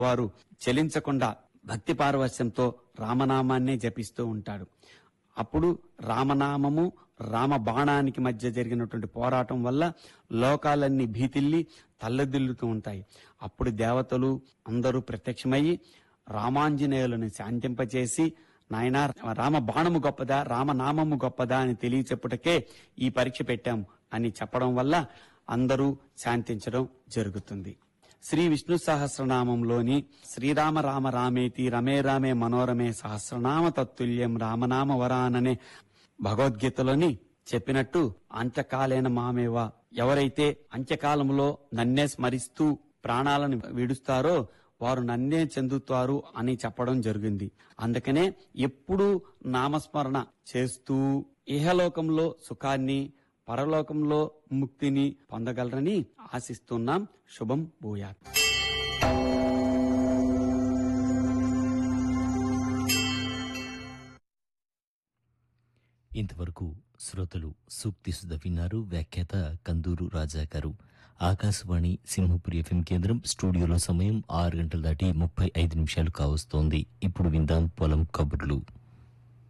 వారు చలించకుండా భక్తి పారవశ్యంతో రామనామాన్నే జపిస్తూ ఉంటాడు అప్పుడు రామనామము రామ బాణానికి మధ్య జరిగినటువంటి పోరాటం వల్ల లోకాలన్నీ భీతిల్లి తల్లదిల్లుతూ ఉంటాయి అప్పుడు దేవతలు అందరూ ప్రత్యక్షమయ్యి రామాంజనేయులను శాంతింపచేసి నాయన రామ బాణము గొప్పదా రామనామము గొప్పదా అని తెలియచెప్పుటకే ఈ పరీక్ష పెట్టాం అని చెప్పడం వల్ల అందరూ శాంతించడం జరుగుతుంది శ్రీ విష్ణు సహస్రనామంలోని శ్రీరామ రామ రామేతి రమే రామే మనోరమే సహస్రనామ తత్తుల్యం రామనామ వరాననే భగవద్గీతలోని చెప్పినట్టు అంత్యకాలేన మామేవ ఎవరైతే అంత్యకాలంలో నన్నే స్మరిస్తూ ప్రాణాలను విడుస్తారో వారు నన్నే చెందుతారు అని చెప్పడం జరిగింది అందుకనే ఎప్పుడూ నామస్మరణ చేస్తూ ఇహలోకంలో సుఖాన్ని పరలోకంలో ముక్తిని పొందగలరని ఆశిస్తున్నాం శుభం భూయాత్ ఇంతవరకు శ్రోతలు సూక్తి సుధ విన్నారు వ్యాఖ్యాత కందూరు రాజా గారు ఆకాశవాణి సింహపురి ఎఫ్ఎం కేంద్రం స్టూడియోలో సమయం ఆరు గంటల దాటి ముప్పై ఐదు నిమిషాలు కావస్తోంది ఇప్పుడు విందాం పొలం కబుర్లు